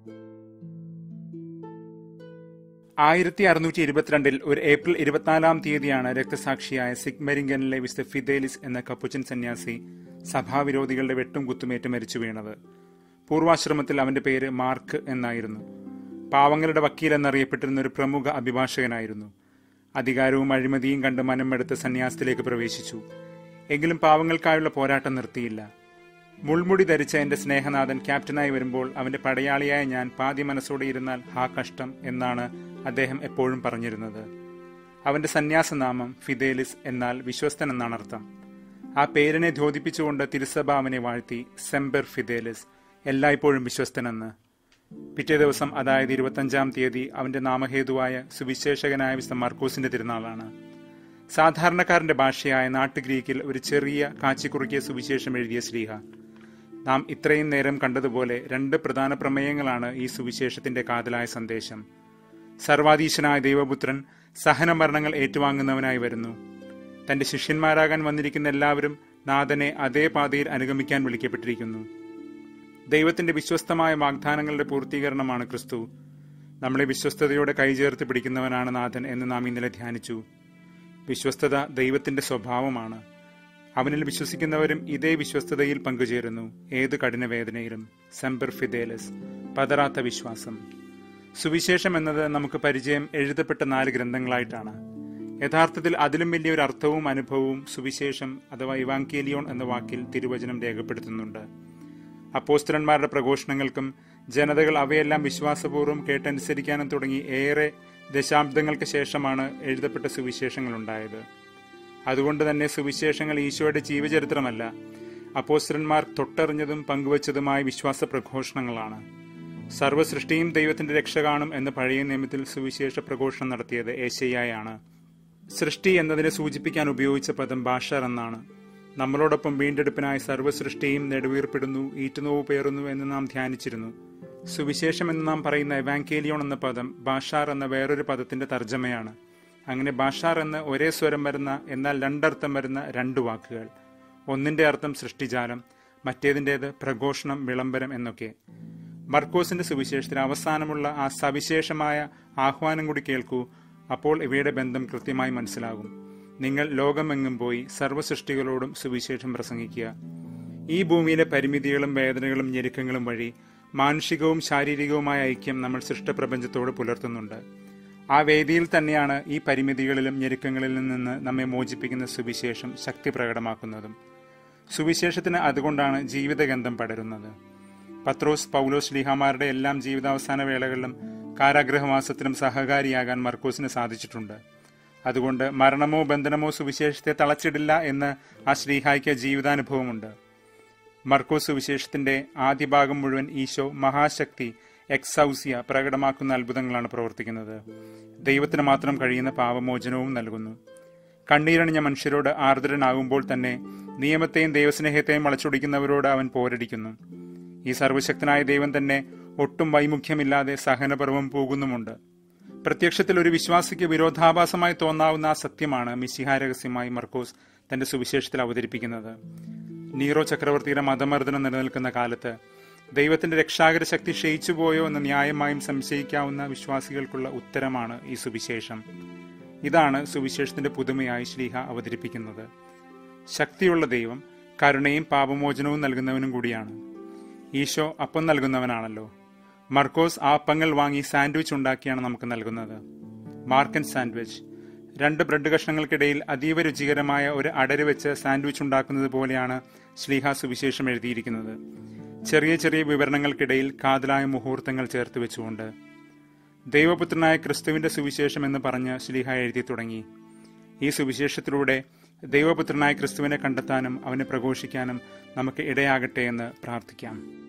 ആയിരത്തി അറുന്നൂറ്റി ഇരുപത്തിരണ്ടിൽ ഒരു ഏപ്രിൽ ഇരുപത്തിനാലാം തീയതിയാണ് രക്തസാക്ഷിയായ സിഗ്മരിങ്കനിലെ വിശുദ്ധ ഫിദേലിസ് എന്ന കപ്പുച്ചൻ സന്യാസി സഭാവിരോധികളുടെ വെട്ടും കുത്തുമേറ്റ് മരിച്ചു വീണത് പൂർവാശ്രമത്തിൽ അവന്റെ പേര് മാർക്ക് എന്നായിരുന്നു പാവങ്ങളുടെ വക്കീൽ എന്നറിയപ്പെട്ടിരുന്ന ഒരു പ്രമുഖ അഭിഭാഷകനായിരുന്നു അധികാരവും അഴിമതിയും കണ്ട് മനമെടുത്ത് സന്യാസത്തിലേക്ക് പ്രവേശിച്ചു എങ്കിലും പാവങ്ങൾക്കായുള്ള പോരാട്ടം നിർത്തിയില്ല മുൾമുടി ധരിച്ച എന്റെ സ്നേഹനാഥൻ ക്യാപ്റ്റനായി വരുമ്പോൾ അവന്റെ പടയാളിയായ ഞാൻ പാതി മനസ്സോടെ ഇരുന്നാൽ ഹാ കഷ്ടം എന്നാണ് അദ്ദേഹം എപ്പോഴും പറഞ്ഞിരുന്നത് അവന്റെ സന്യാസനാമം ഫിദേലിസ് എന്നാൽ വിശ്വസ്തൻ എന്നാണ് അർത്ഥം ആ പേരിനെ ദ്യോതിപ്പിച്ചുകൊണ്ട് തിരുസഭ അവനെ വാഴ്ത്തി സെംബർ ഫിദേലിസ് എല്ലായ്പ്പോഴും വിശ്വസ്തനെന്ന് പിറ്റേ ദിവസം അതായത് ഇരുപത്തഞ്ചാം തീയതി അവന്റെ നാമഹേതുവായ സുവിശേഷകനായ വിശുദ്ധ മർക്കൂസിന്റെ തിരുനാളാണ് സാധാരണക്കാരന്റെ ഭാഷയായ നാട്ടുഗ്രീക്കിൽ ഒരു ചെറിയ കാച്ചിക്കുറുക്കിയ സുവിശേഷം എഴുതിയ ശ്രീഹ നാം ഇത്രയും നേരം കണ്ടതുപോലെ രണ്ട് പ്രധാന പ്രമേയങ്ങളാണ് ഈ സുവിശേഷത്തിന്റെ കാതലായ സന്ദേശം സർവാധീശനായ ദൈവപുത്രൻ സഹനമരണങ്ങൾ ഏറ്റുവാങ്ങുന്നവനായി വരുന്നു തന്റെ ശിഷ്യന്മാരാകാൻ വന്നിരിക്കുന്ന എല്ലാവരും നാഥനെ അതേ പാതയിൽ അനുഗമിക്കാൻ വിളിക്കപ്പെട്ടിരിക്കുന്നു ദൈവത്തിന്റെ വിശ്വസ്തമായ വാഗ്ദാനങ്ങളുടെ പൂർത്തീകരണമാണ് ക്രിസ്തു നമ്മളെ വിശ്വസ്തയോടെ കൈചേർത്ത് പിടിക്കുന്നവനാണ് നാഥൻ എന്ന് നാം ഇന്നലെ ധ്യാനിച്ചു വിശ്വസ്തത ദൈവത്തിന്റെ സ്വഭാവമാണ് അവനിൽ വിശ്വസിക്കുന്നവരും ഇതേ വിശ്വസ്തതയിൽ പങ്കുചേരുന്നു ഏത് കഠിനവേദനയിലും സെംബർ ഫിദേലസ് പതറാത്ത വിശ്വാസം സുവിശേഷം എന്നത് നമുക്ക് പരിചയം എഴുതപ്പെട്ട നാല് ഗ്രന്ഥങ്ങളായിട്ടാണ് യഥാർത്ഥത്തിൽ അതിലും വലിയൊരു അർത്ഥവും അനുഭവവും സുവിശേഷം അഥവാ ഇവാങ്കേലിയോൺ എന്ന വാക്കിൽ തിരുവചനം രേഖപ്പെടുത്തുന്നുണ്ട് അപ്പോസ്തലന്മാരുടെ പ്രഘോഷണങ്ങൾക്കും ജനതകൾ അവയെല്ലാം വിശ്വാസപൂർവ്വം കേട്ടനുസരിക്കാനും തുടങ്ങി ഏറെ ദശാബ്ദങ്ങൾക്ക് ശേഷമാണ് എഴുതപ്പെട്ട സുവിശേഷങ്ങൾ ഉണ്ടായത് അതുകൊണ്ട് തന്നെ സുവിശേഷങ്ങൾ ഈശോയുടെ ജീവചരിത്രമല്ല അപ്പോസ്തലന്മാർ തൊട്ടറിഞ്ഞതും പങ്കുവച്ചതുമായ വിശ്വാസ പ്രഘോഷണങ്ങളാണ് സർവ്വസൃഷ്ടിയും ദൈവത്തിന്റെ രക്ഷ കാണും എന്ന് പഴയ നിയമത്തിൽ സുവിശേഷ പ്രഘോഷണം നടത്തിയത് ഏശയ്യായാണ് സൃഷ്ടി എന്നതിനെ സൂചിപ്പിക്കാൻ ഉപയോഗിച്ച പദം ഭാഷർ എന്നാണ് നമ്മളോടൊപ്പം വീണ്ടെടുപ്പിനായി സർവ്വസൃഷ്ടിയും നെടുവീർപ്പിടുന്നു ഈറ്റുനോവ് പേറുന്നു എന്ന് നാം ധ്യാനിച്ചിരുന്നു സുവിശേഷം എന്ന് നാം പറയുന്ന എവാങ്കേലിയോൺ എന്ന പദം ബാഷാർ എന്ന വേറൊരു പദത്തിന്റെ തർജ്ജമയാണ് അങ്ങനെ ബാഷാർ എന്ന് ഒരേ സ്വരം വരുന്ന എന്നാൽ രണ്ടർത്ഥം വരുന്ന രണ്ട് വാക്കുകൾ ഒന്നിന്റെ അർത്ഥം സൃഷ്ടിജാലം മറ്റേതിൻ്റേത് പ്രഘോഷണം വിളംബരം എന്നൊക്കെ മർക്കോസിന്റെ സുവിശേഷത്തിൽ അവസാനമുള്ള ആ സവിശേഷമായ ആഹ്വാനം കൂടി കേൾക്കൂ അപ്പോൾ ഇവയുടെ ബന്ധം കൃത്യമായി മനസ്സിലാകും നിങ്ങൾ ലോകമെങ്ങും പോയി സർവ്വസൃഷ്ടികളോടും സുവിശേഷം പ്രസംഗിക്കുക ഈ ഭൂമിയിലെ പരിമിതികളും വേദനകളും ഞെരുക്കങ്ങളും വഴി മാനുഷികവും ശാരീരികവുമായ ഐക്യം നമ്മൾ സൃഷ്ടപ്രപഞ്ചത്തോട് പുലർത്തുന്നുണ്ട് ആ വേദിയിൽ തന്നെയാണ് ഈ പരിമിതികളിലും ഞെരുക്കങ്ങളിലും നിന്ന് നമ്മെ മോചിപ്പിക്കുന്ന സുവിശേഷം ശക്തി പ്രകടമാക്കുന്നതും സുവിശേഷത്തിന് അതുകൊണ്ടാണ് ജീവിതഗന്ധം പടരുന്നത് പത്രോസ് പൗലോസ് ലീഹാമാരുടെ എല്ലാം ജീവിതാവസാന വേളകളിലും കാരാഗ്രഹവാസത്തിലും സഹകാരിയാകാൻ മർക്കോസിന് സാധിച്ചിട്ടുണ്ട് അതുകൊണ്ട് മരണമോ ബന്ധനമോ സുവിശേഷത്തെ തളച്ചിടില്ല എന്ന് ആ ശ്രീഹായ്ക്ക് ജീവിതാനുഭവമുണ്ട് മർക്കോസ് സുവിശേഷത്തിന്റെ ആദ്യ ഭാഗം മുഴുവൻ ഈശോ മഹാശക്തി എക്സൗസിയ പ്രകടമാക്കുന്ന അത്ഭുതങ്ങളാണ് പ്രവർത്തിക്കുന്നത് ദൈവത്തിന് മാത്രം കഴിയുന്ന പാപമോചനവും നൽകുന്നു കണ്ണീരണിഞ്ഞ മനുഷ്യരോട് ആർദ്രനാകുമ്പോൾ തന്നെ നിയമത്തെയും ദൈവസ്നേഹത്തെയും വളച്ചൊടിക്കുന്നവരോട് അവൻ പോരടിക്കുന്നു ഈ സർവശക്തനായ ദൈവം തന്നെ ഒട്ടും വൈമുഖ്യമില്ലാതെ സഹനപർവം പോകുന്നുമുണ്ട് പ്രത്യക്ഷത്തിൽ ഒരു വിശ്വാസിക്ക് വിരോധാഭാസമായി തോന്നാവുന്ന ആ സത്യമാണ് മിശിഹ രഹസ്യമായി മർക്കോസ് തന്റെ സുവിശേഷത്തിൽ അവതരിപ്പിക്കുന്നത് നീറോ ചക്രവർത്തിയുടെ മതമർദ്ദനം നിലനിൽക്കുന്ന കാലത്ത് ദൈവത്തിന്റെ രക്ഷാകര ശക്തി ക്ഷയിച്ചുപോയോ എന്ന് ന്യായമായും സംശയിക്കാവുന്ന വിശ്വാസികൾക്കുള്ള ഉത്തരമാണ് ഈ സുവിശേഷം ഇതാണ് സുവിശേഷത്തിന്റെ പുതുമയായി ശ്ലീഹ അവതരിപ്പിക്കുന്നത് ശക്തിയുള്ള ദൈവം കരുണയും പാപമോചനവും നൽകുന്നവനും കൂടിയാണ് ഈശോ അപ്പം നൽകുന്നവനാണല്ലോ മർക്കോസ് ആ അപ്പങ്ങൾ വാങ്ങി സാൻഡ്വിച്ച് ഉണ്ടാക്കിയാണ് നമുക്ക് നൽകുന്നത് മാർക്കൻ സാൻഡ്വിച്ച് രണ്ട് ബ്രെഡ് കഷ്ണങ്ങൾക്കിടയിൽ അതീവ രുചികരമായ ഒരു അടര് വെച്ച് സാൻഡ്വിച്ച് ഉണ്ടാക്കുന്നത് പോലെയാണ് ശ്ലീഹ സുവിശേഷം എഴുതിയിരിക്കുന്നത് ചെറിയ ചെറിയ വിവരണങ്ങൾക്കിടയിൽ കാതലായ മുഹൂർത്തങ്ങൾ ചേർത്ത് വെച്ചുകൊണ്ട് ദൈവപുത്രനായ ക്രിസ്തുവിന്റെ സുവിശേഷം എന്ന് പറഞ്ഞ് ശ്ലീഹ എഴുതി തുടങ്ങി ഈ സുവിശേഷത്തിലൂടെ ദൈവപുത്രനായ ക്രിസ്തുവിനെ കണ്ടെത്താനും അവനെ പ്രഘോഷിക്കാനും നമുക്ക് ഇടയാകട്ടെ എന്ന് പ്രാർത്ഥിക്കാം